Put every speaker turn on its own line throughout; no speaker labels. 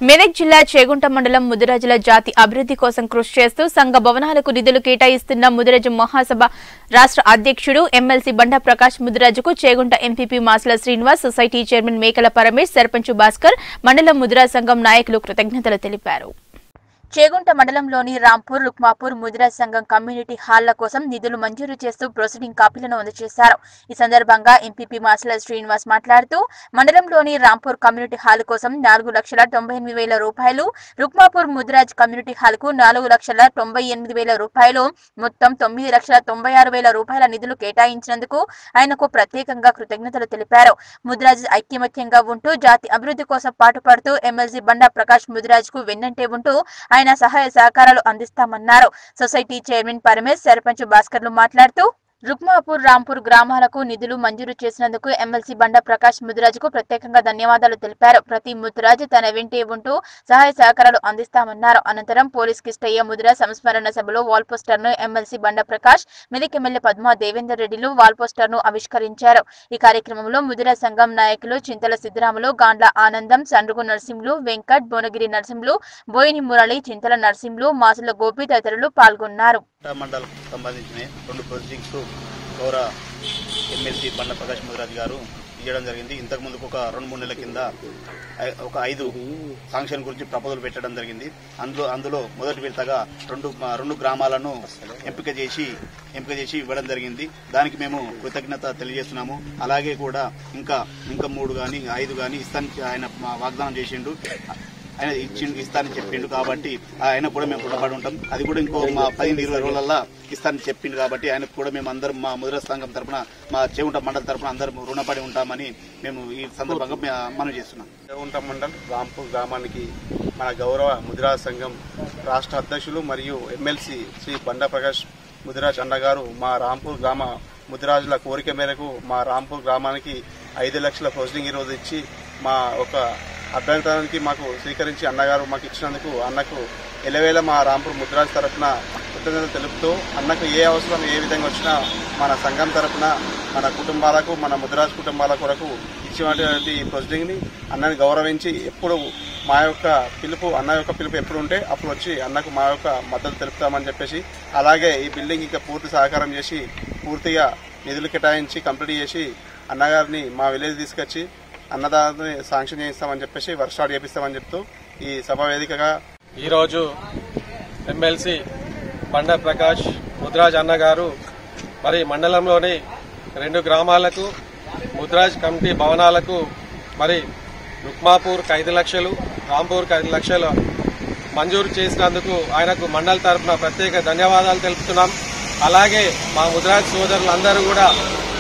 మెదక్ జిల్లా చేగుంట మండలం ముదిరాజుల జాతి అభివృద్ధి కోసం కృషి చేస్తూ సంఘ భవనాలకు నిధులు కేటాయిస్తున్న ముదిరాజు మహాసభ రాష్ట్ర అధ్యక్షుడు ఎమ్మెల్సీ బండా ప్రకాష్ ముదిరాజుకు Chegunta MPP Masula Srinivas society chairman Mekala Paramesh sarpanch Bhaskar మండలం ముదిరాజ్ సంఘం నాయకులు కృతజ్ఞతలు తెలిపారు చేగుంట మండలంలోని రాంపూర్ రుక్మాపూర్ ముదిరాజ్ సంఘం కమ్యూనిటీ హాళ్ల కోసం నిధులు మంజూరు చేస్తూ ప్రొసీడింగ్ కాపీలను అందజేశారు ఈ సందర్భంగా ఎంపీపీ మాసల శ్రీనివాస్ మాట్లాడుతూ మండలంలోని రాంపూర్ కమ్యూనిటీ హాల్ కోసం నాలుగు లక్షల తొంభై ఎనిమిది వేల రూపాయలు రుక్మాపూర్ ముదిరాజ్ కమ్యూనిటీ హాల్ కు నాలుగు లక్షల తొంభై ఎనిమిది వేల రూపాయలు మొత్తం తొమ్మిది లక్షల తొంభై ఆరు వేల రూపాయల నిధులు కేటాయించినందుకు ఆయనకు ప్రత్యేకంగా కృతజ్ఞతలు తెలిపారు ముదిరాజ్ ఐక్యమత్యంగా ఉంటూ జాతి అభివృద్ధి కోసం పాటుపడుతూ ఎమ్మెల్సీ బండా ప్రకాష్ ముదిరాజ్ కు వెన్నంటే ఉంటూ ఆయన సహాయ సహకారాలు అందిస్తామన్నారు సొసైటీ చైర్మన్ పరమేశ్ సర్పంచ్ భాస్కర్లు మాట్లాడుతూ రుక్మాపూర్ రాంపూర్ గ్రామాలకు నిధులు మంజూరు చేసినందుకు ఎమ్మెల్సీ బండ ప్రకాష్ ముదిరాజుకు ప్రత్యేకంగా ధన్యవాదాలు తెలిపారు ప్రతి ముదిరాజు తన వెంటే ఉంటూ సహాయ సహకారాలు అందిస్తామన్నారు అనంతరం పోలీస్ కిష్టయ్య ముదిరాజ్ సంస్మరణ సభలో వాల్ పోస్టర్ ను ఎమ్మెల్సీ బండ ప్రకాష్ మెదక్ ఎమ్మెల్యే పద్మా దేవేందర్ రెడ్డిలు వాల్ పోస్టర్ ను ఆవిష్కరించారు ఈ కార్యక్రమంలో ముదిరాజ్ సంఘం నాయకులు చింతల సిద్ధరాములు గాండ్ల ఆనందం సండ్రుగు నరసింహులు వెంకట్ భువనగిరి నరసింహులు బోయిని మురళి చింతల నరసింహులు మాసుల గోపి తదితరులు పాల్గొన్నారు
కోట మండలం సంబంధించిన రెండు ప్రొసీడింగ్స్ గౌరవ ఎమ్మెల్సీ బండ ప్రకాష్ ముదిరాజు గారు ఇవ్వడం జరిగింది ఇంతకు ముందుకు ఒక రెండు మూడు నెలల కింద ఐ- ఒక ఐదు సాంక్షన్ గురించి ప్రపోజల్ పెట్టడం జరిగింది అందులో అందులో మొదటి విడతగా రెండు ఆ, రెండు గ్రామాలను ఎంపిక చేసి ఎంపిక చేసి ఇవ్వడం జరిగింది దానికి మేము కృతజ్ఞత తెలియజేస్తున్నాము అలాగే కూడా ఇంకా ఇంకా మూడు కానీ ఐదు కానీ ఇస్తానికి ఆయన మా వాగ్దానం చేసిండు ఆయన ఇచ్చి ఇస్తానని చెప్పిండు కాబట్టి ఆయన కూడా మేము రుణపడి ఉంటాం అది కూడా ఇంకో మా పదిహేను ఇరవై రోజులల్లో ఇస్తానని చెప్పిండు కాబట్టి ఆయనకు కూడా మేము అందరం మా ముద్ర సంఘం తరపున మా చేవుంట మండలి తరపున అందరం రుణపడి ఉంటామని మేము ఈ సందర్భంగా మే- మనవి చేస్తున్నాం
దేవంట మండల్ రాంపూర్ గ్రామానికి మన గౌరవ ముదిరాజ్ సంఘం రాష్ట్ర అధ్యక్షులు మరియు ఎమ్మెల్సీ శ్రీ బండా ప్రకాష్ ముదిరాజ్ అన్నగారు మా రాంపూర్ గ్రామ ముదిరాజుల కోరిక మేరకు మా రాంపూర్ గ్రామానికి ఐదు లక్షల ప్రొసీడింగ్ ఈరోజు ఇచ్చి మా ఒక అభ్యంతరానికి మాకు స్వీకరించి అన్నగారు మాకు ఇచ్చినందుకు అన్నకు ఎలవేళ మా రాంపూర్ ముద్రాజ్ తరఫున కృతజ్ఞతలు తెలుపుతూ అన్నకు ఏ అవసరం ఏ విధంగా వచ్చినా మన సంఘం తరఫున మన కుటుంబాలకు మన ముద్రాజ్ కుటుంబాల కొరకు ఇచ్చినటువంటి ఈ ప్రొసీడింగ్ ని అన్నని గౌరవించి ఎప్పుడు మా యొక్క పిలుపు అన్న యొక్క పిలుపు ఎప్పుడు ఉంటే అప్పుడు వచ్చి అన్నకు మా యొక్క మద్దతు తెలుపుతామని చెప్పేసి అలాగే ఈ బిల్డింగ్ ఇంకా పూర్తి సహకారం చేసి పూర్తిగా నిధులు కేటాయించి కంప్లీట్ చేసి అన్నగారిని మా విలేజ్ తీసుకొచ్చి అన్నదాన్ని శాంక్షన్ చేయిస్తామని చెప్పేసి వర్క్ స్టార్ట్ చేపిస్తామని చెప్తూ ఈ సభ వేదికగా
ఈరోజు ఎమ్మెల్సీ బండ ప్రకాష్ ముద్రాజ్ అన్న గారు మరి మండలంలోని రెండు గ్రామాలకు ముద్రాజ్ కమిటీ భవనాలకు మరి రుక్మాపూర్కి ఐదు లక్షలు రాంపూర్కి ఐదు లక్షలు మంజూరు చేసినందుకు ఆయనకు మండలి తరఫున ప్రత్యేక ధన్యవాదాలు తెలుపుతున్నాం అలాగే మా ముద్రాజ్ సోదరులందరూ కూడా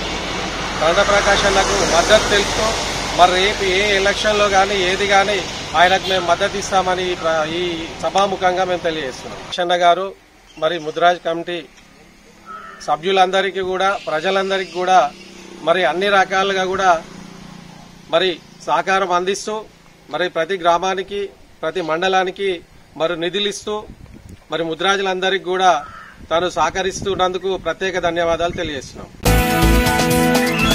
బండ ప్రకాష్ అన్నకు మద్దతు తెలుపుతూ మరి రేపు ఏ ఎలక్షన్లో కానీ ఏది కానీ ఆయనకు మేము మద్దతు ఇస్తామని ఈ ప్ర- ఈ సభాముఖంగా మేము తెలియజేస్తున్నాం అన్న గారు మరి ముద్రాజ్ కమిటీ సభ్యులందరికీ కూడా ప్రజలందరికీ కూడా మరి అన్ని రకాలుగా కూడా మరి సహకారం అందిస్తూ మరి ప్రతి గ్రామానికి ప్రతి మండలానికి మరి నిధులు ఇస్తూ మరి ముద్రాజులందరికీ కూడా తాను సహకరిస్తున్నందుకు ప్రత్యేక ధన్యవాదాలు తెలియజేస్తున్నాం